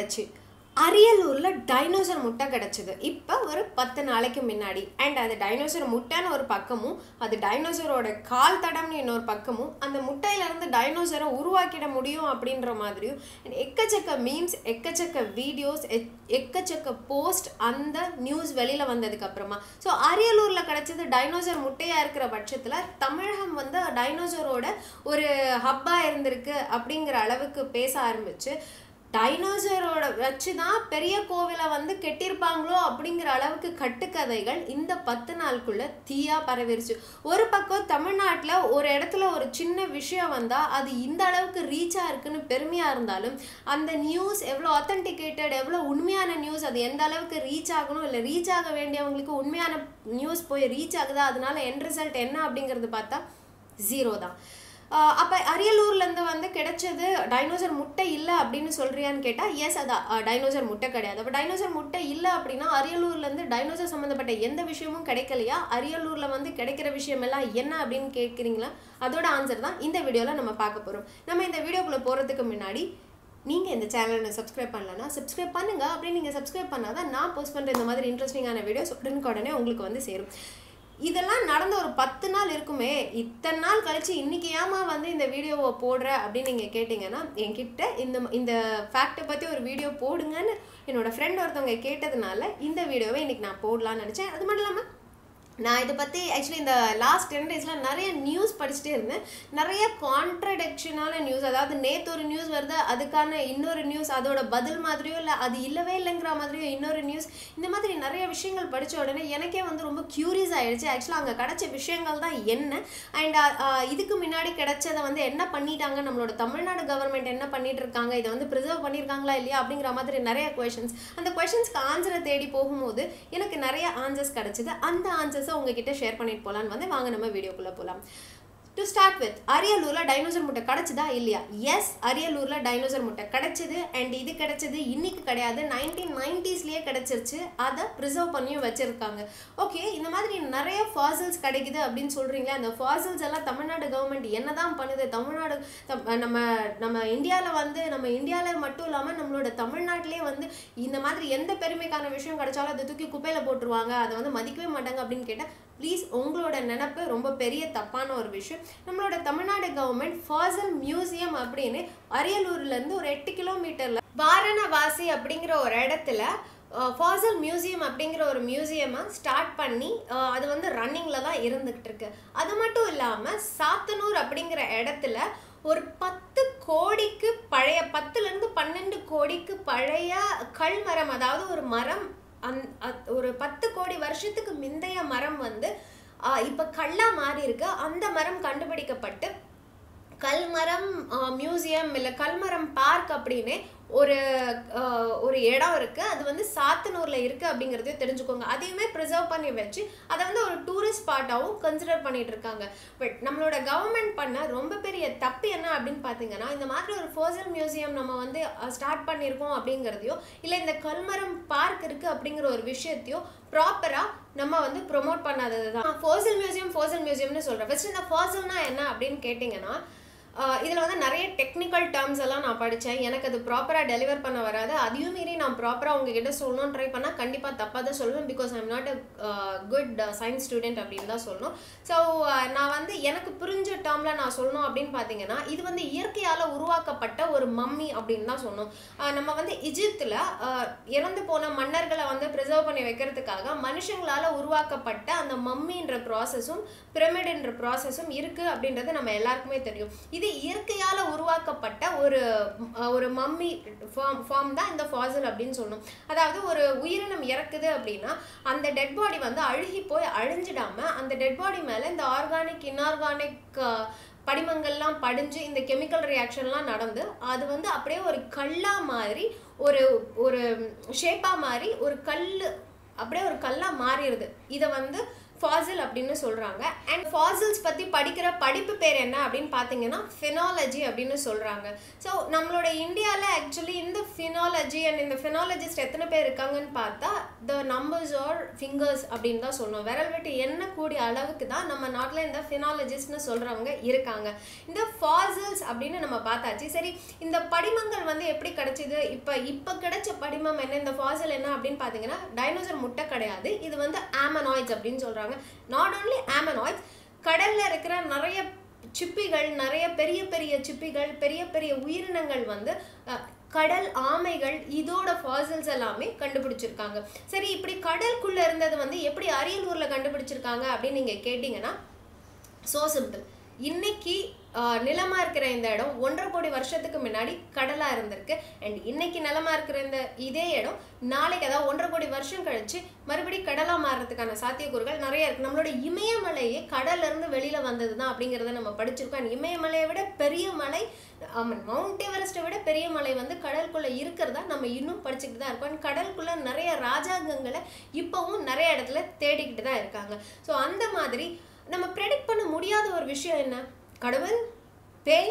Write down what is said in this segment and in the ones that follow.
வந்தாச்சு அரியலூரில் டைனோசர் முட்டை கிடச்சிது இப்போ ஒரு பத்து நாளைக்கு முன்னாடி அண்ட் அது டைனோசர் முட்டைன்னு ஒரு பக்கமும் அது டைனோசரோட கால் தடம்னு இன்னொரு பக்கமும் அந்த முட்டையிலேருந்து டைனோசரை உருவாக்கிட முடியும் அப்படின்ற மாதிரியும் and எக்கச்சக்க மீம்ஸ் எக்கச்சக்க வீடியோஸ் எக்கச்சக்க போஸ்ட் அந்த நியூஸ் வெளியில் வந்ததுக்கு அப்புறமா ஸோ அரியலூரில் கிடச்சது டைனோசர் முட்டையாக இருக்கிற பட்சத்தில் தமிழகம் வந்து டைனோசரோட ஒரு ஹப்பாக இருந்திருக்கு அப்படிங்கிற அளவுக்கு பேச ஆரம்பிச்சு டைனோசரோட வச்சு தான் பெரிய கோவிலை வந்து கெட்டியிருப்பாங்களோ அப்படிங்கிற அளவுக்கு கட்டுக்கதைகள் இந்த பத்து நாளுக்குள்ள தீயா பரவிருச்சு ஒரு பக்கம் தமிழ்நாட்டில் ஒரு இடத்துல ஒரு சின்ன விஷயம் வந்தால் அது இந்த அளவுக்கு ரீச்சாக இருக்குன்னு பெருமையாக இருந்தாலும் அந்த நியூஸ் எவ்வளோ ஆத்தென்டிகேட்டட் எவ்வளோ உண்மையான நியூஸ் அது எந்த அளவுக்கு ரீச் ஆகணும் இல்லை ரீச் ஆக வேண்டியவங்களுக்கு உண்மையான நியூஸ் போய் ரீச் ஆகுதா அதனால என் ரிசல்ட் என்ன அப்படிங்கிறது பார்த்தா ஜீரோ தான் அப்போ அரியலூர்லேருந்து வந்து கிடைச்சது டைனோசர் முட்டை இல்லை அப்படின்னு சொல்கிறியான்னு கேட்டால் எஸ் அது டைனோசர் முட்டை கிடையாது அப்போ டைனோசர் முட்டை இல்லை அப்படின்னா அரியலூர்லேருந்து டைனோசர் சம்மந்தப்பட்ட எந்த விஷயமும் கிடைக்கலையா அரியலூரில் வந்து கிடைக்கிற விஷயம் எல்லாம் என்ன அப்படின்னு கேட்குறீங்களா அதோட ஆன்சர் தான் இந்த வீடியோவில் நம்ம பார்க்க போகிறோம் நம்ம இந்த வீடியோக்குள்ளே போகிறதுக்கு முன்னாடி நீங்கள் இந்த சேனலை சப்ஸ்கிரைப் பண்ணலன்னா சப்ஸ்கிரைப் பண்ணுங்க அப்படின்னு நீங்கள் சப்ஸ்கிரைப் பண்ணால் தான் நான் போஸ்ட் பண்ணுற இந்த மாதிரி இன்ட்ரெஸ்டிங்கான வீடியோஸ் உடனுக்குடனே உங்களுக்கு வந்து சேரும் இதெல்லாம் நடந்த ஒரு பத்து நாள் இருக்குமே இத்தனை நாள் கழிச்சு இன்னைக்கு ஏமா வந்து இந்த வீடியோவை போடுற அப்படின்னு நீங்கள் கேட்டிங்கன்னா என்கிட்ட இந்த இந்த ஃபேக்டை பற்றி ஒரு வீடியோ போடுங்கன்னு என்னோட ஃப்ரெண்ட் ஒருத்தவங்க கேட்டதுனால இந்த வீடியோவை இன்னைக்கு நான் போடலான்னு நினச்சேன் அது மட்டும் இல்லாமல் நான் இதை பற்றி ஆக்சுவலி இந்த லாஸ்ட் டென் டேஸில் நிறைய நியூஸ் படிச்சுட்டே இருந்தேன் நிறைய கான்ட்ரடிக்ஷனான நியூஸ் அதாவது நேற்று ஒரு நியூஸ் வருது அதுக்கான இன்னொரு நியூஸ் அதோட பதில் மாதிரியோ இல்லை அது இல்லவே இல்லைங்கிற மாதிரியோ இன்னொரு நியூஸ் இந்த மாதிரி நிறைய விஷயங்கள் படித்த உடனே எனக்கே வந்து ரொம்ப க்யூரியஸ் ஆகிடுச்சு ஆக்சுவலாக அங்கே கிடச்ச விஷயங்கள் தான் என்ன அண்ட் இதுக்கு முன்னாடி கிடைச்சதை வந்து என்ன பண்ணிட்டாங்க நம்மளோட தமிழ்நாடு கவர்மெண்ட் என்ன பண்ணிட்டு இருக்காங்க இதை வந்து ப்ரிசர்வ் பண்ணியிருக்காங்களா இல்லையா அப்படிங்கிற மாதிரி நிறைய கொஷின்ஸ் அந்த கொஷின்ஸ்க்கு ஆன்சரை தேடி போகும்போது எனக்கு நிறைய ஆன்சர்ஸ் கிடச்சிது அந்த ஆன்சர்ஸை உங்ககிட்ட ஷேர் பண்ணிட்டு போகலான்னு வந்து வாங்க நம்ம வீடியோக்குள்ளே போகலாம் டு ஸ்டார்ட் வித் அரியலூரில் டைனோசர் முட்டை கிடச்சிதா இல்லையா எஸ் அரியலூரில் டைனோசர் முட்டை கிடச்சிது அண்ட் இது கிடச்சிது இன்னைக்கு கிடையாது நைன்டீன் நைன்டிஸ்லேயே கிடச்சிருச்சு அதை ப்ரிசர்வ் பண்ணியும் வச்சுருக்காங்க ஓகே இந்த மாதிரி நிறைய ஃபாசில்ஸ் கிடைக்குது அப்படின்னு சொல்கிறீங்களே அந்த ஃபாசில்ஸ் எல்லாம் தமிழ்நாடு கவர்மெண்ட் என்ன தான் பண்ணுது தமிழ்நாடு நம்ம நம்ம இந்தியாவில் வந்து நம்ம இந்தியாவில் மட்டும் இல்லாமல் நம்மளோட தமிழ்நாட்டிலே வந்து இந்த மாதிரி எந்த பெருமைக்கான விஷயம் கிடைச்சாலும் அதை தூக்கி குப்பையில் போட்டுருவாங்க அதை வந்து மதிக்கவே மாட்டாங்க அப்படின்னு கேட்டால் ப்ளீஸ் உங்களோட நினப்பு ரொம்ப பெரிய தப்பான ஒரு விஷயம் நம்மளோட தமிழ்நாடு கவர்மெண்ட் ஃபாசல் மியூசியம் அப்படின்னு அரியலூர்லேருந்து ஒரு எட்டு கிலோமீட்டரில் வாரணவாசி அப்படிங்கிற ஒரு இடத்துல ஃபாசல் மியூசியம் அப்படிங்கிற ஒரு மியூசியமாக ஸ்டார்ட் பண்ணி அது வந்து ரன்னிங்கில் தான் இருந்துகிட்டு இருக்கு அது மட்டும் இல்லாமல் சாத்தனூர் அப்படிங்கிற இடத்துல ஒரு பத்து கோடிக்கு பழைய பத்துலேருந்து பன்னெண்டு கோடிக்கு பழைய கல்மரம் அதாவது ஒரு மரம் அந் ஒரு பத்து கோடி வருஷத்துக்கு முந்தைய மரம் வந்து இப்போ கல்லா மாறி இருக்கு அந்த மரம் கண்டுபிடிக்கப்பட்டு கல்மரம் மியூசியம் இல்லை கல்மரம் பார்க் அப்படின்னு ஒரு ஒரு இடம் இருக்குது அது வந்து சாத்தனூரில் இருக்குது அப்படிங்கிறதையும் தெரிஞ்சுக்கோங்க அதையுமே ப்ரிசர்வ் பண்ணி வச்சு அதை வந்து ஒரு டூரிஸ்ட் ஸ்பாட்டாகவும் கன்சிடர் பண்ணிட்டு இருக்காங்க பட் நம்மளோட கவர்மெண்ட் பண்ண ரொம்ப பெரிய தப்பு என்ன அப்படின்னு பார்த்தீங்கன்னா இந்த மாதிரி ஒரு ஃபோசல் மியூசியம் நம்ம வந்து ஸ்டார்ட் பண்ணியிருக்கோம் அப்படிங்கிறதையோ இல்லை இந்த கல்மரம் பார்க் இருக்குது அப்படிங்கிற ஒரு விஷயத்தையோ ப்ராப்பராக நம்ம வந்து ப்ரொமோட் பண்ணாதது தான் ஃபோசல் மியூசியம் ஃபோசல் மியூசியம்னு சொல்கிறேன் ஃபஸ்ட் இந்த ஃபோசல்னா என்ன அப்படின்னு கேட்டிங்கன்னா இதில் வந்து நிறைய டெக்னிக்கல் டேர்ம்ஸ் எல்லாம் நான் படித்தேன் எனக்கு அது ப்ராப்பராக டெலிவர் பண்ண வராது அதையும் மீறி நான் ப்ராப்பராக உங்ககிட்ட சொல்லணும்னு ட்ரை பண்ணால் கண்டிப்பாக தப்பாக தான் சொல்லுவேன் because I'm not a good science student அப்படின்னு தான் சொல்லணும் ஸோ நான் வந்து எனக்கு புரிஞ்ச டேர்மில் நான் சொல்லணும் அப்படின்னு பார்த்தீங்கன்னா இது வந்து இயற்கையால் உருவாக்கப்பட்ட ஒரு மம்மி அப்படின்னு தான் சொல்லணும் நம்ம வந்து இஜிப்தில் இறந்து போன மன்னர்களை வந்து ப்ரிசர்வ் பண்ணி வைக்கிறதுக்காக மனுஷங்களால் உருவாக்கப்பட்ட அந்த மம்மின்ற ப்ராசஸும் பிரமிடுன்ற ப்ராசஸும் இருக்குது அப்படின்றது நம்ம எல்லாருக்குமே தெரியும் இது இது இயற்கையால் உருவாக்கப்பட்ட ஒரு ஒரு மம்மி ஃபார்ம் ஃபார்ம் தான் இந்த ஃபாசல் அப்படின்னு சொல்லணும் அதாவது ஒரு உயிரினம் இறக்குது அப்படின்னா அந்த டெட் பாடி வந்து அழுகி போய் அழிஞ்சிடாம அந்த டெட் பாடி மேலே இந்த ஆர்கானிக் இன்ஆர்கானிக் படிமங்கள்லாம் படிஞ்சு இந்த கெமிக்கல் ரியாக்ஷன்லாம் நடந்து அது வந்து அப்படியே ஒரு கல்லா மாதிரி ஒரு ஒரு ஷேப்பாக மாதிரி ஒரு கல் அப்படியே ஒரு கல்லாக மாறிடுது இதை வந்து ஃபாசில் அப்படின்னு சொல்கிறாங்க அண்ட் ஃபாசில்ஸ் பற்றி படிக்கிற படிப்பு பேர் என்ன அப்படின்னு பார்த்தீங்கன்னா ஃபினாலஜி அப்படின்னு சொல்கிறாங்க ஸோ நம்மளோட இந்தியாவில் ஆக்சுவலி இந்த ஃபினாலஜி அண்ட் இந்த ஃபினாலஜிஸ்ட் எத்தனை பேர் இருக்காங்கன்னு பார்த்தா த நம்பர்ஸ் ஆர் ஃபிங்கர்ஸ் அப்படின்னு தான் சொல்லணும் விரல் விட்டு எண்ணக்கூடிய அளவுக்கு தான் நம்ம நாட்டில் இந்த ஃபினாலஜிஸ்ட்னு சொல்கிறவங்க இருக்காங்க இந்த ஃபாசில்ஸ் அப்படின்னு நம்ம பார்த்தாச்சு சரி இந்த படிமங்கள் வந்து எப்படி கிடைச்சிது இப்போ இப்போ கிடைச்ச படிமம் என்ன இந்த ஃபாசில் என்ன அப்படின்னு பார்த்தீங்கன்னா டைனோசர் முட்டை கிடையாது இது வந்து ஆமனாய்ட்ஸ் அப்படின்னு சொல்கிறாங்க நாட் ஓன்லி ஆமனாய்ட்ஸ் கடல்ல இருக்கிற நிறைய சிப்பிகள் நிறைய பெரிய பெரிய சிப்பிகள் பெரிய பெரிய உயிரினங்கள் வந்து அஹ், கடல் ஆமைகள் இதோட ஃபாசில்ஸ் எல்லாமே கண்டுபிடிச்சிருக்காங்க சரி இப்படி கடலுக்குள்ள இருந்தது வந்து எப்படி அரியலூர்ல கண்டுபிடிச்சிருக்காங்க அப்படின்னு நீங்க கேட்டீங்கன்னா ஸோ சிம்பிள் இன்னைக்கு ஆஹ், நிலமா இருக்கிற இந்த இடம் ஒன்றரை கோடி வருஷத்துக்கு முன்னாடி கடலா இருந்திருக்கு அண்ட் இன்னைக்கு நிலமா இருக்கிற இந்த இதே இடம் நாளைக்கு அதாவது ஒன்றரை கோடி வருஷம் கழிச்சு மறுபடியும் கடலா மாறுறதுக்கான சாத்தியக்கூறுகள் நிறைய இருக்கு நம்மளோட இமயமலையே கடல்ல இருந்து வெளியில வந்தது தான் அப்படிங்கிறத நம்ம படிச்சிருக்கோம் And இமயமலையை விட பெரிய மலை ஆமாம் மவுண்ட் எவரெஸ்ட்டை விட பெரிய மலை வந்து கடலுக்குள்ள இருக்கிறதா நம்ம இன்னும் படிச்சுக்கிட்டு தான் இருக்கோம் And கடலுக்குள்ள நிறைய ராஜாங்கங்களை இப்போவும் நிறைய இடத்துல தேடிக்கிட்டு தான் இருக்காங்க ஸோ அந்த மாதிரி நம்ம ப்ரெடிக்ட் பண்ண முடியாத ஒரு விஷயம் என்ன கடவுள் பேய்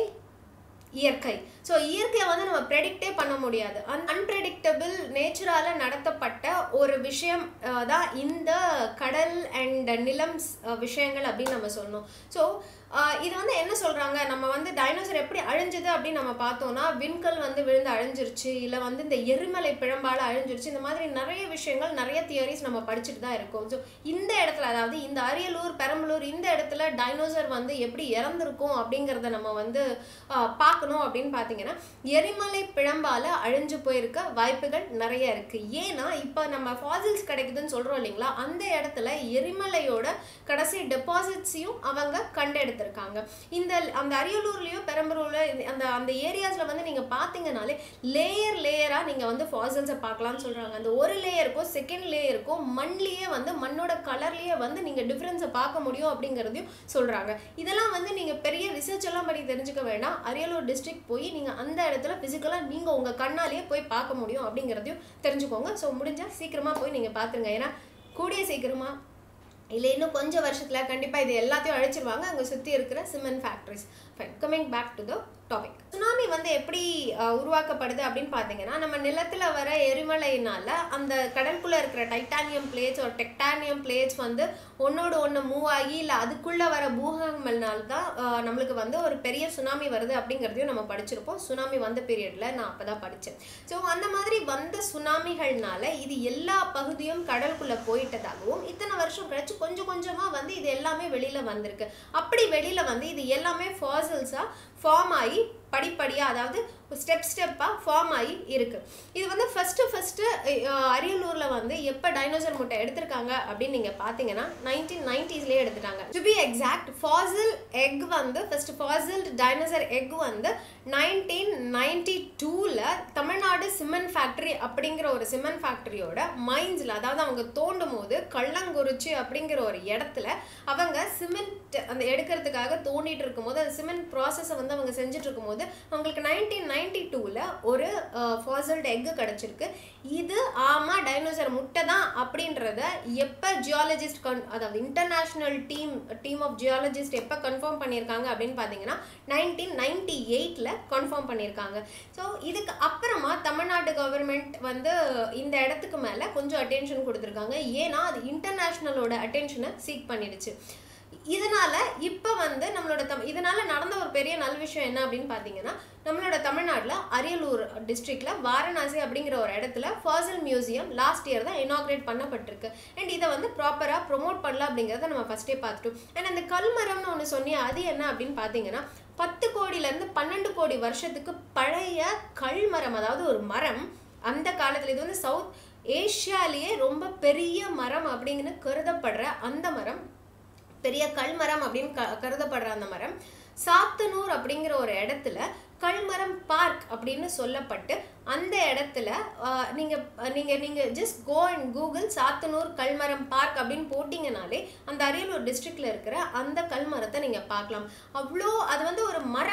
இயற்கை ஸோ இயற்கையை வந்து நம்ம ப்ரெடிக்டே பண்ண முடியாது அன் அன்பிரடிக்டபிள் நேச்சுரால நடத்தப்பட்ட ஒரு விஷயம் அஹ், தான் இந்த கடல் அண்ட் நிலம் ஸ்- அஹ், விஷயங்கள் அப்படின்னு நம்ம சொல்லணும் ஸோ இது வந்து என்ன சொல்றாங்க நம்ம வந்து டைனோசர் எப்படி அழிஞ்சது அப்படின்னு நம்ம பார்த்தோம்னா விண்கல் வந்து விழுந்து அழிஞ்சிருச்சு இல்லை வந்து இந்த எரிமலை பிழம்பால அழிஞ்சிருச்சு இந்த மாதிரி நிறைய விஷயங்கள் நிறைய தியரிஸ் நம்ம படிச்சுட்டு தான் இருக்கோம் ஸோ இந்த இடத்துல அதாவது இந்த அரியலூர் பெரம்பலூர் இந்த இடத்துல டைனோசர் வந்து எப்படி இறந்திருக்கும் அப்படிங்கிறத நம்ம வந்து ஆஹ், பார்க்கணும் அப்படின்னு பார்த்தீங்கன்னா எரிமலை பிழம்பால அழிஞ்சு போயிருக்க வாய்ப்புகள் நிறைய இருக்கு ஏன்னா இப்போ நம்ம ஃபாசில்ஸ் கிடைக்குதுன்னு சொல்றோம் இல்லைங்களா அந்த இடத்துல எரிமலையோட கடைசி டெபாசிட்ஸையும் அவங்க கண்டெடுத்திருக்காங்க இந்த அந்த அரியலூர்லயோ பெரம்பலூர்ல இந்த- அந்த அந்த ஏரியாஸ்ல வந்து நீங்க பாத்தீங்கனாலே லேயர் லேயரா நீங்க வந்து ஃபாசில்ஸை பார்க்கலாம்னு சொல்றாங்க அந்த ஒரு லேயருக்கும் செகண்ட் லேயருக்கும் மண்லயே வந்து மண்ணோட கலர்லயே வந்து நீங்க டிஃபரன்ஸை பார்க்க முடியும் அப்படிங்கிறதையும் சொல்றாங்க இதெல்லாம் வந்து நீங்க பெரிய ரிசர்ச் எல்லாம் பண்ணி தெரிஞ்சுக்க வேண்டாம் அரியலூர் டிஸ்ட்ரிக்ட் போய் நீங்க அந்த இடத்துல பிசிக்கலா நீங்க உங்க கண்ணாலேயே போய் பார்க்க முடியும் அப்படிங்கிறதையும் தெரிஞ்சுக்கோங்க ஸோ முடிஞ்சா சீக்கிரமா போய் நீங்க பாத்துருங்க ஏன்னா கூடிய சீக்கிரமா இல்லை இன்னும் கொஞ்சம் வருஷத்துல கண்டிப்பா இது எல்லாத்தையும் அழிச்சிருவாங்க அங்க சுத்தி இருக்கிற cement factories fine coming back to the topic tsunami வந்து எப்படி அஹ், உருவாக்கப்படுது அப்படின்னு பார்த்தீங்கன்னா நம்ம நிலத்துல வர எரிமலையினால அந்த கடலுக்குள்ள இருக்கிற டைட்டானியம் பிளேட்ஸ் ஒரு டெக்டானியம் பிளேட்ஸ் வந்து ஒன்னோட ஒன்று மூவ் ஆகி இல்லை அதுக்குள்ள வர பூகங்கள்னால தான் அஹ், நம்மளுக்கு வந்து ஒரு பெரிய சுனாமி வருது அப்படிங்கிறதையும் நம்ம படிச்சிருப்போம் சுனாமி வந்த பீரியட்ல நான் அப்பதான் படிச்சேன் ஸோ அந்த மாதிரி வந்த சுனாமிகள்னால இது எல்லா பகுதியும் கடலுக்குள்ள போயிட்டதாகவும் இத்தனை வருஷம் கழிச்சு கொஞ்சம் கொஞ்சமா வந்து இது எல்லாமே வெளியில வந்திருக்கு அப்படி வெளியில வந்து இது எல்லாமே ஃபாசில்ஸா ஃபார்ம் ஆகி படிப்படியா அதாவது ஸ்டெப் ஸ்டெப்பா ஃபார்ம் ஆகி இருக்கு இது வந்து ஃபர்ஸ்ட் ஃபர்ஸ்ட் அரியலூர்ல வந்து எப்ப டைனோசர் முட்டை எடுத்திருக்காங்க அப்படின்னு நீங்க பாத்தீங்கன்னா நைன்டீன் நைன்டிஸ்லயே எடுத்துட்டாங்க to be exact fossil egg வந்து ஃபர்ஸ்ட் ஃபாசில் டைனோசர் எக் வந்து நைன்டீன் நைன்டி டூல தமிழ்நாடு சிமெண்ட் ஃபேக்டரி அப்படிங்கிற ஒரு சிமெண்ட் ஃபேக்டரியோட மைன்ஸ்ல அதாவது அவங்க தோண்டும் போது கள்ளங்குறிச்சி அப்படிங்கிற ஒரு இடத்துல அவங்க சிமெண்ட் அந்த எடுக்கிறதுக்காக தோண்டிட்டு இருக்கும்போது அந்த சிமெண்ட் ப்ராசஸை வந்து அவங்க செஞ்சுட்டு இருக்கும்போது அவங்களுக்கு நைன்டீன் நைன்டி டூவில் ஒரு ஃபாசல்ட் எக்கு கிடச்சிருக்கு இது ஆமாம் டைனோசர் முட்டை தான் அப்படின்றத எப்போ ஜியாலஜிஸ்ட் கன் அதாவது international team team of geologist எப்போ கன்ஃபார்ம் பண்ணியிருக்காங்க அப்படின்னு பார்த்தீங்கன்னா நைன்டீன் நைன்டி எயிட்டில் கன்ஃபார்ம் பண்ணியிருக்காங்க ஸோ இதுக்கு அப்புறமா தமிழ்நாடு கவர்மெண்ட் வந்து இந்த இடத்துக்கு மேலே கொஞ்சம் அட்டென்ஷன் கொடுத்துருக்காங்க ஏன்னா அது இன்டர்நேஷ்னலோட அட்டென்ஷனை சீக் பண்ணிடுச்சு இதனால இப்போ வந்து நம்மளோட தம் இதனால நடந்த ஒரு பெரிய நல்ல விஷயம் என்ன அப்படின்னு பார்த்தீங்கன்னா நம்மளோட தமிழ்நாட்டில் அரியலூர் டிஸ்ட்ரிக்ட்ல வாரணாசி அப்படிங்கிற ஒரு இடத்துல ஃபாசில் மியூசியம் லாஸ்ட் இயர் தான் இனாக்ரேட் பண்ணப்பட்டிருக்கு அண்ட் இதை வந்து ப்ராப்பராக ப்ரொமோட் பண்ணல அப்படிங்கிறத நம்ம ஃபர்ஸ்டே பார்த்துட்டோம் அண்ட் அந்த கல்மரம்னு ஒன்று சொன்னியே அது என்ன அப்படின்னு பார்த்தீங்கன்னா பத்து கோடியிலேருந்து பன்னெண்டு கோடி வருஷத்துக்கு பழைய கல்மரம் அதாவது ஒரு மரம் அந்த காலத்தில் இது வந்து சவுத் ஏஷியாலேயே ரொம்ப பெரிய மரம் அப்படின்னு கருதப்படுற அந்த மரம் பெரிய கல்மரம் அப்படின்னு க கருதப்படுற அந்த மரம் சாத்தனூர் அப்படிங்கிற ஒரு இடத்துல கல்மரம் பார்க் அப்படின்னு சொல்லப்பட்டு அந்த இடத்துல ஆஹ், நீங்க நீங்க நீங்க just go and Google Sathanur Kalmaram park அப்படின்னு போட்டிங்கனாலே அந்த அரியலூர் டிஸ்ட்ரிக்ட்ல இருக்கிற அந்த கல்மரத்தை நீங்க பார்க்கலாம் அவ்வளோ அது வந்து ஒரு மரம்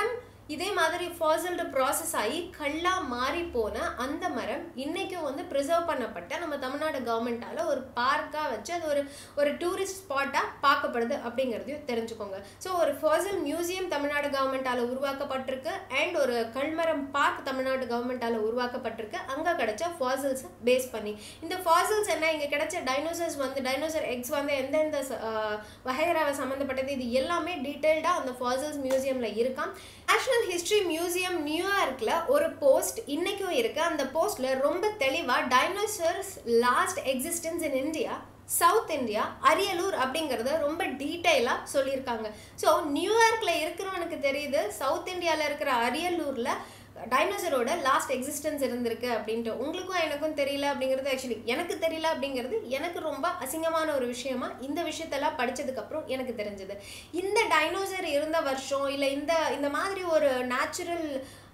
இதே மாதிரி ஃபாசில்டு ப்ராசஸ் ஆகி கல்லா மாறி போன அந்த மரம் இன்னைக்கும் வந்து ப்ரிசர்வ் பண்ணப்பட்ட நம்ம தமிழ்நாடு கவர்மெண்டால ஒரு பார்க்காக வச்சு அது ஒரு ஒரு டூரிஸ்ட் ஸ்பாட்டாக பார்க்கப்படுது அப்படிங்கிறதையும் தெரிஞ்சுக்கோங்க ஸோ ஒரு ஃபாசில் மியூசியம் தமிழ்நாடு கவர்மெண்டால உருவாக்கப்பட்டிருக்கு அண்ட் ஒரு கல்மரம் பார்க் தமிழ்நாடு கவர்மெண்டால உருவாக்கப்பட்டிருக்கு அங்கே கிடைச்ச ஃபாசில்ஸை பேஸ் பண்ணி இந்த ஃபாசில்ஸ் என்ன இங்கே கிடைச்ச டைனோசர்ஸ் வந்து டைனோசர் எக்ஸ் வந்து எந்தெந்த வகைராவை சம்மந்தப்பட்டது இது எல்லாமே டீட்டெயில்டாக அந்த ஃபாசில்ஸ் மியூசியமில் இருக்கான் நேஷனல் ஹிஸ்ட்ரி மியூசியம் நியூயார்க்கில் ஒரு போஸ்ட் இன்னைக்கும் இருக்கு அந்த போஸ்ட்ல ரொம்ப தெளிவாக dinosaurs last existence in India South India Ariyalur அப்படிங்கிறத ரொம்ப டீட்டெயிலாக சொல்லியிருக்காங்க ஸோ நியூயார்க்கில் இருக்கிறவனுக்கு தெரியுது சவுத் இந்தியாவில் இருக்கிற அரியலூரில் டைனோசரோட லாஸ்ட் எக்ஸிஸ்டன்ஸ் இருந்திருக்கு அப்படின்ட்டு உங்களுக்கும் எனக்கும் தெரியல அப்படிங்கிறது ஆக்சுவலி எனக்கு தெரியல அப்படிங்கிறது எனக்கு ரொம்ப அசிங்கமான ஒரு விஷயமா இந்த விஷயத்தெல்லாம் படிச்சதுக்கப்புறம் எனக்கு தெரிஞ்சது இந்த டைனோசர் இருந்த வருஷம் இல்லை இந்த இந்த மாதிரி ஒரு நேச்சுரல்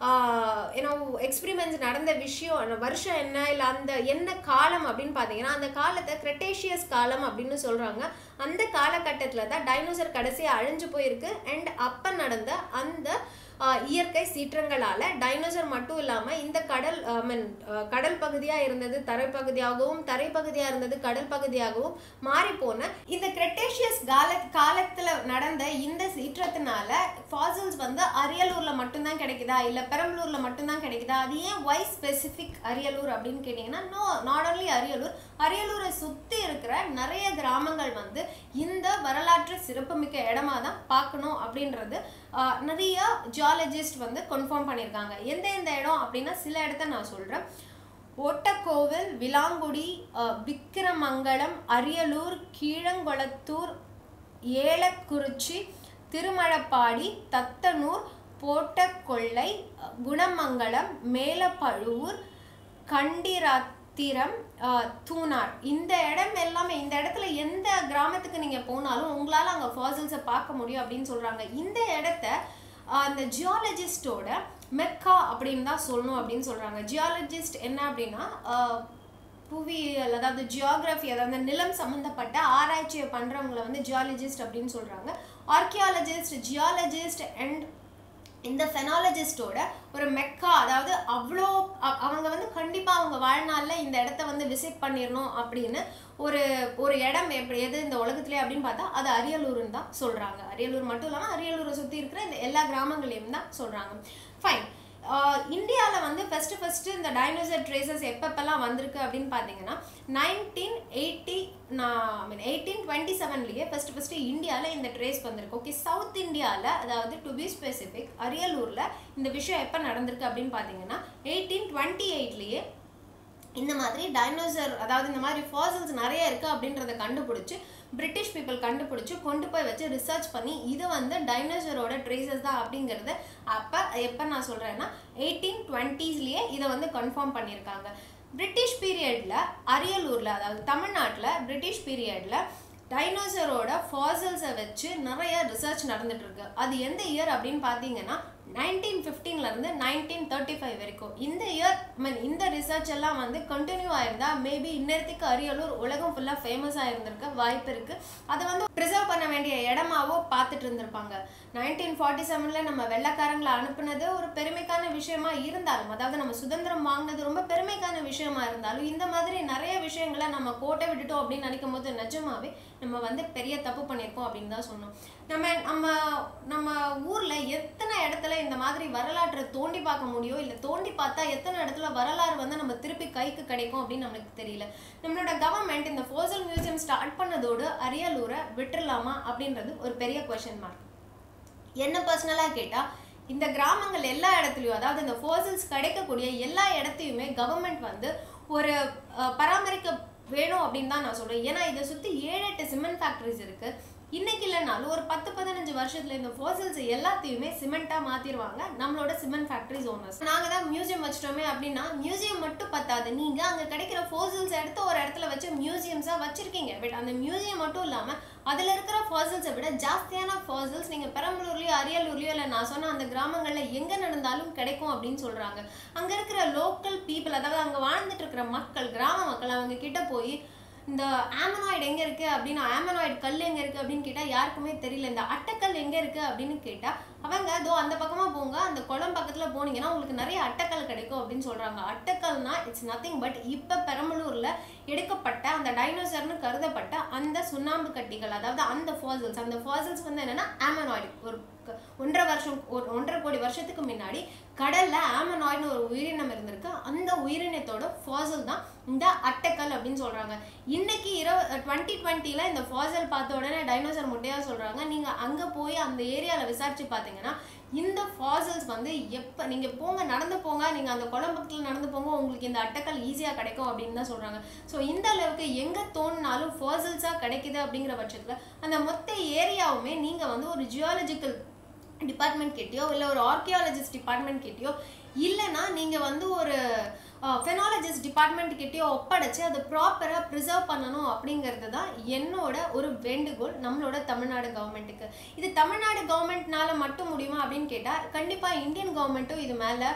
ஏன்னோ எக்ஸ்பிரிமெண்ட்ஸ் நடந்த விஷயம் அந்த வருஷம் என்ன இல்லை அந்த என்ன காலம் அப்படின்னு பார்த்தீங்கன்னா அந்த காலத்தை கிரெட்டேஷியஸ் காலம் அப்படின்னு சொல்கிறாங்க அந்த காலகட்டத்தில் தான் டைனோசர் கடைசியாக அழிஞ்சு போயிருக்கு அண்ட் அப்போ நடந்த அந்த ஆஹ் இயற்கை சீற்றங்களால டைனோசர் மட்டும் இல்லாம இந்த கடல் ஐ மீன் கடல் பகுதியா இருந்தது தரைப்பகுதியாகவும் தரைப்பகுதியா இருந்தது கடல் பகுதியாகவும் மாறி போன இந்த கிரெட்டேஷியஸ் கால காலத்துல நடந்த இந்த சீற்றத்தினால ஃபாசில்ஸ் வந்து அரியலூர்ல மட்டும்தான் கிடைக்குதா இல்ல பெரம்பலூர்ல மட்டும்தான் கிடைக்குதா அது ஏன் ஒய் ஸ்பெசிஃபிக் அரியலூர் அப்படின்னு கேட்டீங்கன்னா நோ நாட் only அரியலூர் அரியலூரை சுத்தி இருக்கிற நிறைய கிராமங்கள் வந்து இந்த வரலாற்று சிறப்புமிக்க இடமா தான் பார்க்கணும் அப்படின்றது ஆஹ், நிறைய ஜியாலஜிஸ்ட் வந்து கன்ஃபார்ம் பண்ணியிருக்காங்க எந்த எந்த இடம் அப்படின்னா சில இடத்த நான் சொல்றேன் ஒட்டக்கோவில் விலாங்குடி ஆஹ், விக்கிரமங்கலம் அரியலூர் கீழங்குளத்தூர் ஏலக்குறிச்சி திருமழப்பாடி தத்தனூர் போட்டக்கொள்ளை அஹ், குணமங்கலம் மேலப்பழுவூர் கண்டிராத்திரம் அஹ், தூணார் இந்த இடம் எல்லாமே இந்த இடத்துல எந்த கிராமத்துக்கு நீங்கள் போனாலும் உங்களால் அங்கே ஃபாசில்ஸை பார்க்க முடியும் அப்படின்னு சொல்கிறாங்க இந்த இடத்த அஹ், அந்த ஜியாலஜிஸ்டோட மெக்கா அப்படின்னு தான் சொல்லணும் அப்படின்னு சொல்கிறாங்க ஜியாலஜிஸ்ட் என்ன அப்படின்னா அஹ், புவியியல் அதாவது ஜியாகிரஃபி அதாவது நிலம் சம்மந்தப்பட்ட ஆராய்ச்சியை பண்ணுறவங்கள வந்து ஜியாலஜிஸ்ட் அப்படின்னு சொல்கிறாங்க ஆர்கியாலஜிஸ்ட் ஜியாலஜிஸ்ட் அண்ட் இந்த ஃபெனாலஜிஸ்டோட ஒரு மெக்கா அதாவது அவ்வளோ அ- அவங்க வந்து கண்டிப்பாக அவங்க வாழ்நாளில் இந்த இடத்த வந்து விசிட் பண்ணிடணும் அப்படின்னு ஒரு ஒரு இடம் எப்படி எது இந்த உலகத்திலே அப்படின்னு பார்த்தா அது அரியலூர்னு தான் சொல்கிறாங்க அரியலூர் மட்டும் இல்லாமல் அரியலூரை சுற்றி இருக்கிற இந்த எல்லா கிராமங்களையும் தான் சொல்கிறாங்க ஃபைன் இந்தியாவில் வந்து ஃபஸ்ட்டு ஃபஸ்ட்டு இந்த டைனோசர் ட்ரேசஸ் எப்பப்பெல்லாம் வந்திருக்கு அப்படின்னு பார்த்தீங்கன்னா நைன்டீன் எயிட்டி நான் ஐ மீன் எயிட்டீன் டுவெண்ட்டி செவன்லேயே ஃபஸ்ட்டு ஃபஸ்ட்டு இந்தியாவில் இந்த ட்ரேஸ் வந்திருக்கு ஓகே சவுத் இந்தியாவில் அதாவது டு பி ஸ்பெசிஃபிக் அரியலூரில் இந்த விஷயம் எப்போ நடந்திருக்கு அப்படின்னு பார்த்தீங்கன்னா எயிட்டீன் டுவெண்ட்டி எயிட்லேயே இந்த மாதிரி டைனோசர் அதாவது இந்த மாதிரி ஃபாசில்ஸ் நிறைய இருக்கு அப்படின்றத கண்டுபிடிச்சு பிரிட்டிஷ் பீப்புள் கண்டுபிடிச்சு கொண்டு போய் வச்சு ரிசர்ச் பண்ணி இது வந்து டைனோசரோட ட்ரேசஸ் தான் அப்படிங்கிறது அப்போ எப்போ நான் சொல்கிறேன்னா எயிட்டீன் டுவெண்ட்டீஸ்லேயே இதை வந்து கன்ஃபார்ம் பண்ணியிருக்காங்க பிரிட்டிஷ் பீரியடில் அரியலூரில் அதாவது தமிழ்நாட்டில் பிரிட்டிஷ் பீரியடில் டைனோசரோட ஃபாசில்ஸை வச்சு நிறைய ரிசர்ச் நடந்துட்டு இருக்கு அது எந்த இயர் அப்படின்னு பார்த்தீங்கன்னா நைன்டீன் இருந்து நைன்டீன் தேர்ட்டி ஃபைவ் வரைக்கும் இந்த இயர் மீன் இந்த ரிசர்ச் எல்லாம் வந்து கண்டினியூ ஆயிருந்தா மேபி இன்னத்துக்கு அரியலூர் உலகம் ஃபுல்லாக ஃபேமஸ் ஆயிருந்திருக்க வாய்ப்பு இருக்கு அதை வந்து ப்ரிசர்வ் பண்ண வேண்டிய இடமாவோ பார்த்துட்டு இருந்திருப்பாங்க நைன்டீன் ஃபார்ட்டி செவனில் நம்ம வெள்ளைக்காரங்களை அனுப்புனது ஒரு பெருமைக்கான விஷயமா இருந்தாலும் அதாவது நம்ம சுதந்திரம் வாங்கினது ரொம்ப பெருமைக்கான விஷயமா இருந்தாலும் இந்த மாதிரி நிறைய விஷயங்களை நம்ம கோட்டை விட்டுட்டோம் அப்படின்னு நினைக்கும் போது நிஜமாவே நம்ம வந்து பெரிய தப்பு பண்ணியிருக்கோம் அப்படின்னு தான் சொன்னோம் நம்ம நம்ம நம்ம ஊர்ல எத்தனை இடத்துல இந்த மாதிரி வரலாற்றை தோண்டி பார்க்க முடியும் இல்லை தோண்டி பார்த்தா எத்தனை இடத்துல வரலாறு வந்து நம்ம திருப்பி கைக்கு கிடைக்கும் அப்படின்னு நம்மளுக்கு தெரியல நம்மளோட கவர்மெண்ட் இந்த ஃபோசல் மியூசியம் ஸ்டார்ட் பண்ணதோடு அரியலூரை விட்டுறலாமா அப்படின்றது ஒரு பெரிய கொஷின் மார்க் என்ன பர்சனலாக கேட்டால் இந்த கிராமங்கள் எல்லா இடத்துலையும் அதாவது இந்த ஃபோசல்ஸ் கிடைக்கக்கூடிய எல்லா இடத்தையுமே கவர்மெண்ட் வந்து ஒரு அஹ், பராமரிக்க வேணும் அப்படின்னு தான் நான் சொல்றேன் ஏன்னா இதை சுற்றி ஏழு எட்டு சிமெண்ட் ஃபேக்ட்ரிஸ் இருக்கு இன்னைக்கு இல்லைனாலும் ஒரு பத்து பதினஞ்சு வருஷத்துல இந்த ஃபோசல்ஸ் எல்லாத்தையுமே சிமெண்ட்டாக மாத்திருவாங்க நம்மளோட சிமெண்ட் ஃபேக்ட்ரிஸ் ஓனர்ஸ் நாங்கள் தான் மியூசியம் வச்சிட்டோமே அப்படின்னா மியூசியம் மட்டும் பத்தாது நீங்க அங்க கிடைக்கிற ஃபோசல்ஸ் எடுத்து ஒரு இடத்துல வச்சு மியூசியம்ஸா வச்சிருக்கீங்க பட் அந்த மியூசியம் மட்டும் இல்லாம அதுல இருக்கிற ஃபாசில்ஸை விட ஜாஸ்தியான ஃபாசில்ஸ் நீங்க பெரம்பலூர்லயோ அரியலூர்லயோ இல்லை நான் சொன்ன அந்த கிராமங்கள்ல எங்க நடந்தாலும் கிடைக்கும் அப்படின்னு சொல்றாங்க அங்க இருக்கிற லோக்கல் பீப்புள் அதாவது அங்க வாழ்ந்துட்டு இருக்கிற மக்கள் கிராம மக்கள் அவங்க கிட்ட போய் இந்த ஆமனாய்டு எங்க இருக்கு அப்படின்னு ஆமனாய்டு கல் எங்க இருக்கு அப்படின்னு கேட்டா யாருக்குமே தெரியல இந்த அட்டைக்கல் எங்க இருக்கு அப்படின்னு கேட்டா அவங்க அதோ அந்த பக்கமா போங்க அந்த குளம் பக்கத்துல போனீங்கன்னா உங்களுக்கு நிறைய அட்டைக்கல் கிடைக்கும் அப்படின்னு சொல்றாங்க அட்டைக்கல்னா இட்ஸ் நத்திங் பட் இப்ப பெரம்பலூர்ல எடுக்கப்பட்ட அந்த டைனோசர்னு கருதப்பட்ட அந்த சுண்ணாம்பு கட்டிகள் அதாவது அந்த ஃபாசில்ஸ் அந்த ஃபாசில்ஸ் வந்து என்னன்னா ஆமனாய்டு ஒரு க- ஒன்றரை வருஷம் ஒரு ஒன்றரை கோடி வருஷத்துக்கு முன்னாடி கடல்ல ஆமனாய்டுன்னு ஒரு உயிரினம் இருந்திருக்கு அந்த உயிரினத்தோட ஃபாசில் தான் இந்த அட்டைக்கல் அப்படின்னு சொல்றாங்க இன்னைக்கு இருபது டுவெண்ட்டி டுவெண்ட்டில இந்த ஃபாசில் பார்த்த உடனே டைனோசர் முட்டையா சொல்றாங்க நீங்க அங்க போய் அந்த ஏரியால விசாரிச்சு பார்த்தீங்கன்னா இந்த ஃபாசில்ஸ் வந்து எப்ப நீங்க போங்க நடந்து போங்க நீங்க அந்த குளம் பக்கத்துல நடந்து போங்க உங்களுக்கு இந்த அட்டைக்கல் ஈஸியா கிடைக்கும் அப்படின்னு தான் சொல்றாங்க ஸோ இந்த அளவுக்கு எங்க தோணுனாலும் ஃபாசில்ஸா கிடைக்குது அப்படிங்கிற பட்சத்துல அந்த மொத்த ஏரியாவுமே நீங்க வந்து ஒரு ஜியாலஜிக்கல் டிபார்ட்மெண்ட் கிட்டயோ இல்லை ஒரு ஆர்கியாலஜிஸ்ட் டிபார்ட்மெண்ட் கிட்டயோ இல்லைன்னா நீங்கள் வந்து ஒரு ஃபெனாலஜிஸ்ட் டிபார்ட்மெண்ட் கிட்டயோ ஒப்படைச்சு அதை ப்ராப்பராக ப்ரிசர்வ் பண்ணணும் அப்படிங்கிறது தான் என்னோட ஒரு வேண்டுகோள் நம்மளோட தமிழ்நாடு கவர்மெண்ட்டுக்கு இது தமிழ்நாடு கவர்மெண்ட்னால மட்டும் முடியுமா அப்படின்னு கேட்டால் கண்டிப்பாக இந்தியன் கவர்மெண்ட்டும் இது மேலே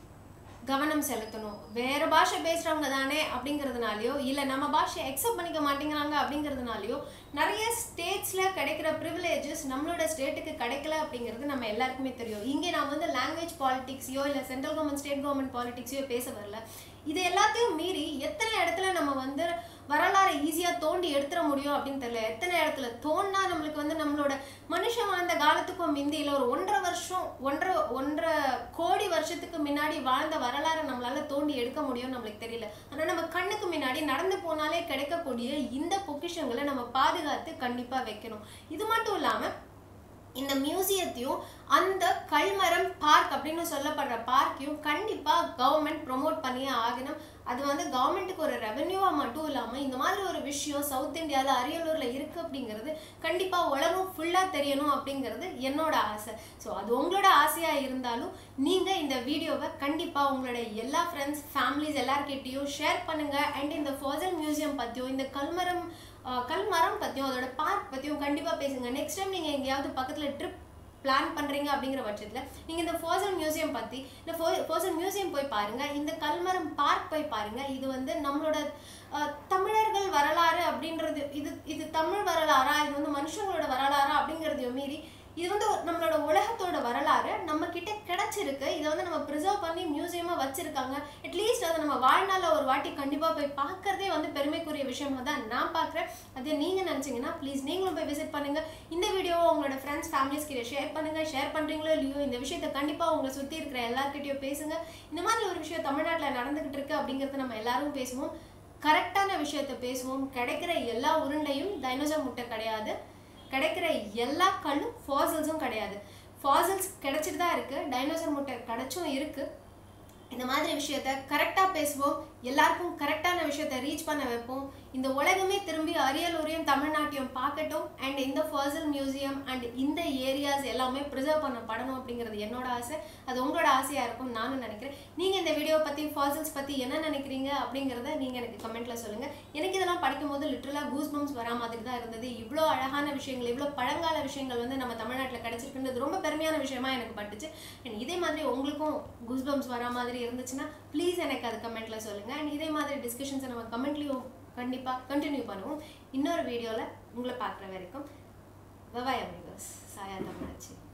கவனம் செலுத்தணும் வேற பாஷை பேசுறவங்க தானே அப்படிங்கிறதுனாலயோ இல்ல நம்ம பாஷையை அக்செப்ட் பண்ணிக்க மாட்டேங்கிறாங்க அப்படிங்கிறதுனாலயோ நிறைய ஸ்டேட்ஸ்ல கிடைக்கிற ப்ரிவிலேஜஸ் நம்மளோட ஸ்டேட்டுக்கு கிடைக்கல அப்படிங்கிறது நம்ம எல்லாருக்குமே தெரியும் இங்கே நான் வந்து லாங்குவேஜ் பாலிடிக்ஸையோ இல்ல சென்ட்ரல் கவர்மெண்ட் ஸ்டேட் கவர்மெண்ட் பாலிடிக்ஸையோ பேச வரல இது எல்லாத்தையும் மீறி எத்தனை இடத்துல நம்ம வந்து வரலாறை ஈஸியா தோண்டி எடுத்துட முடியும் அப்படின்னு தெரியல எத்தனை இடத்துல தோண்டா நம்மளுக்கு வந்து நம்மளோட மனுஷன் வாழ்ந்த காலத்துக்கும் மிந்தியில ஒரு ஒன்றரை வருஷம் ஒன்றரை ஒன்றரை கோடி வருஷத்துக்கு முன்னாடி வாழ்ந்த வரலாறை நம்மளால தோண்டி எடுக்க முடியும் நம்மளுக்கு தெரியல ஆனா நம்ம கண்ணுக்கு முன்னாடி நடந்து போனாலே கிடைக்கக்கூடிய இந்த பொக்கிஷங்களை நம்ம பாதுகாத்து கண்டிப்பா வைக்கணும் இது மட்டும் இல்லாம இந்த மியூசியத்தையும் அந்த கல்மரம் பார்க் அப்படின்னு சொல்லப்படுற பார்க்கையும் கண்டிப்பா கவர்மெண்ட் ப்ரொமோட் பண்ணியே ஆகணும் அது வந்து கவர்மெண்ட்டுக்கு ஒரு ரெவென்யூவா மட்டும் இல்லாம இந்த மாதிரி ஒரு விஷயம் சவுத் இந்தியால அரியலூர்ல இருக்கு அப்படிங்கிறது கண்டிப்பா உலகம் ஃபுல்லா தெரியணும் அப்படிங்கிறது என்னோட ஆசை ஸோ அது உங்களோட ஆசையா இருந்தாலும் நீங்க இந்த வீடியோவை கண்டிப்பா உங்களோட எல்லா ஃப்ரெண்ட்ஸ் ஃபேமிலிஸ் எல்லார்கிட்டயும் ஷேர் பண்ணுங்க அண்ட் இந்த ஃபாசல் மியூசியம் பத்தியும் இந்த கல்மரம் ஆஹ் கல்மரம் பத்தியும் அதோட பார்க் பத்தியும் கண்டிப்பா பேசுங்க நெக்ஸ்ட் டைம் நீங்க எங்கேயாவது பக்கத்துல ட்ரிப் பிளான் பண்றீங்க அப்படிங்கிற பட்சத்துல நீங்க இந்த ஃபோசல் மியூசியம் பத்தி இந்த ஃபோசல் மியூசியம் போய் பாருங்க இந்த கல்மரம் பார்க் போய் பாருங்க இது வந்து நம்மளோட ஆஹ், தமிழர்கள் வரலாறு அப்படின்றது இது இது தமிழ் வரலாறா இது வந்து மனுஷங்களோட வரலாறா அப்படிங்கறதையும் மீறி இது வந்து ஒரு- நம்மளோட உலகத்தோட வரலாறு நம்ம கிட்ட கிடைச்சிருக்கு இதை வந்து நம்ம ப்ரிசர்வ் பண்ணி மியூசியமா வச்சிருக்காங்க அட்லீஸ்ட் அதை நம்ம வாழ்நாள்ல ஒரு வாட்டி கண்டிப்பா போய் பார்க்கறதே வந்து பெருமைக்குரிய விஷயமா தான் நான் பார்க்குறேன் அதே நீங்க நினைச்சீங்கன்னா ப்ளீஸ் நீங்களும் போய் விசிட் பண்ணுங்க இந்த வீடியோவை உங்களோட ஃப்ரெண்ட்ஸ் ஃபேமிலிஸ் கிட்ட ஷேர் பண்ணுங்க ஷேர் பண்றீங்களோ இல்லையோ இந்த விஷயத்த கண்டிப்பா உங்களை சுத்தி இருக்கிற எல்லார்கிட்டயும் பேசுங்க இந்த மாதிரி ஒரு விஷயம் தமிழ்நாட்டுல நடந்துகிட்டு இருக்கு அப்படிங்கறத நம்ம எல்லாரும் பேசுவோம் கரெக்டான விஷயத்த பேசுவோம் கிடைக்கிற எல்லா உருண்டையும் டைனோசர் முட்டை கிடையாது கிடைக்கிற எல்லா கல்லும் ஃபாசில்ஸும் கிடையாது ஃபாசில்ஸ் கிடைச்சிட்டு தான் இருக்கு டைனோசர் முட்டை கிடைச்சும் இருக்கு இந்த மாதிரி விஷயத்த கரெக்டாக பேசுவோம் எல்லாருக்கும் கரெக்டான விஷயத்த ரீச் பண்ண வைப்போம் இந்த உலகமே திரும்பி அரியலூரையும் தமிழ்நாட்டையும் பார்க்கட்டும் அண்ட் இந்த ஃபாசில் மியூசியம் அண்ட் இந்த ஏரியாஸ் எல்லாமே ப்ரிசர்வ் பண்ணப்படணும் அப்படிங்கிறது என்னோட ஆசை அது உங்களோட ஆசையாக இருக்கும் நானும் நினைக்கிறேன் நீங்கள் இந்த வீடியோ பற்றி ஃபாசில்ஸ் பற்றி என்ன நினைக்கிறீங்க அப்படிங்கிறத நீங்கள் எனக்கு கமெண்ட்டில் சொல்லுங்கள் எனக்கு இதெல்லாம் படிக்கும்போது லிட்டரலாக கூஸ் பம்ஸ் வரா மாதிரி தான் இருந்தது இவ்வளோ அழகான விஷயங்கள் இவ்வளோ பழங்கால விஷயங்கள் வந்து நம்ம தமிழ்நாட்டில் கிடைச்சிருக்குன்றது ரொம்ப பெருமையான விஷயமா எனக்கு பட்டுச்சு அண்ட் இதே மாதிரி உங்களுக்கும் கூஸ் பம்ஸ் வரா மாதிரி இருந்துச்சுன்னா ப்ளீஸ் எனக்கு அது கமெண்ட்டில் சொல்லுங்கள் அண்ட் இதே மாதிரி டிஸ்கஷன்ஸை நம்ம கமெண்ட்லேயும் கண்டிப்பாக கண்டினியூ பண்ணுவோம் இன்னொரு வீடியோவில் உங்களை பார்க்குற வரைக்கும் பபாய் அமிகோஸ் சாயா தமிழாச்சி